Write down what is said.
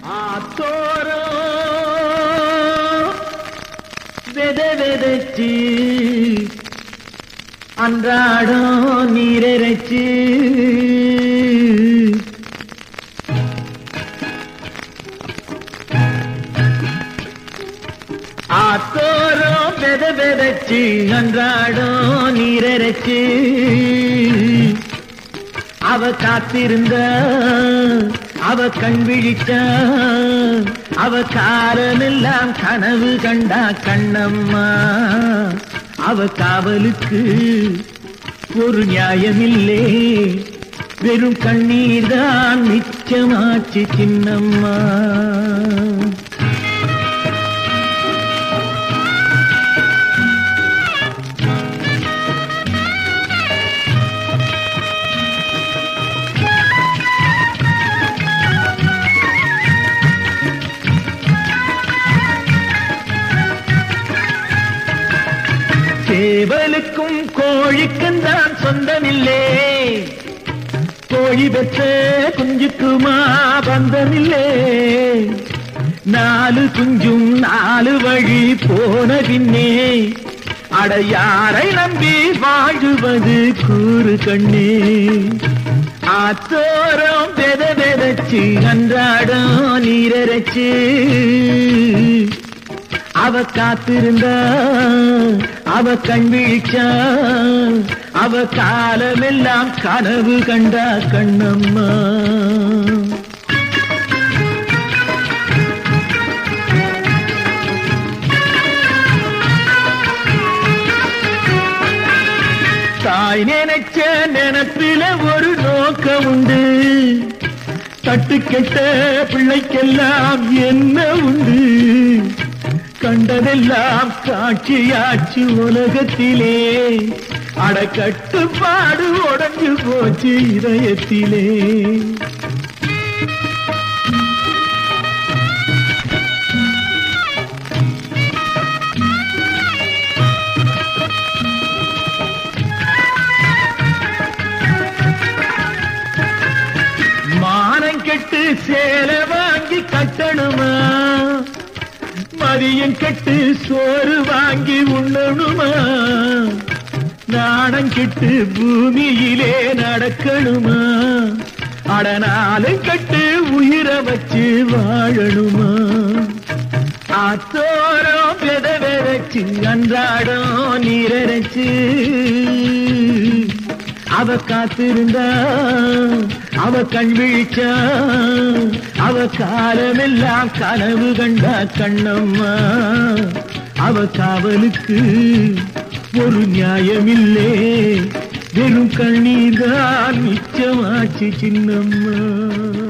ஆத்தோரோ வெத வெதச்சு அன்றாடம் நீரரைச்சு ஆத்தோரம் வெத வெதச்சு அன்றாடம் நீரரைச்சு அவ காத்திருந்த அவ கண் விழிச்ச அவ காரமெல்லாம் கனவு கண்டா கண்ணம்மா அவ காவலுக்கு ஒரு நியாயமில்லே வெறும் கண்ணீர் தான் மிச்சமாச்சு சின்னம்மா சேவலுக்கும் கோழிக்கும் தான் சொந்தமில்லே கோழி பெற்ற குஞ்சுக்குமா பந்தமில்லே நாலு குஞ்சும் நாலு வழி போன பின்னே அட யாரை நம்பி வாழுவது கூறு கண்ணே ஆத்தோரம் பெத பெதச்சு அன்றாடம் நீரரைச்சு அவ காத்திருந்தா அவ கண் விழிச்சா அவ காலமெல்லாம் கனவு கண்டா கண்ணம்மா தாய் நினைச்ச நினப்பில ஒரு நோக்கம் உண்டு தட்டு கெட்ட பிள்ளைக்கெல்லாம் என்ன உண்டு கண்டதெல்லாம் காட்சியாச்சு உலகத்திலே அடக்கட்டுப்பாடு உடஞ்சு போச்சு இதயத்திலே மானம் கெட்டு சேலை வாங்கி கட்டணுமா மதியம் கெட்டு சோறு வாங்கி உண்ணணுமா நாணம் கெட்டு பூமியிலே நடக்கணுமா அடனாலும் கட்டு உயிரை வச்சு வாழணுமா ஆத்தோரம் வெத வெதச்சு அன்றாடம் நீரரைச்சு அவ காத்திருந்தா அவ கண் விழிச்சா அவ காலமெல்லாம் கனவு கண்டா கண்ணம்மா அவ காவலுக்கு ஒரு நியாயமில்லே வெறும் கண்ணீர் தான் மிச்சமாச்சு சின்னம்மா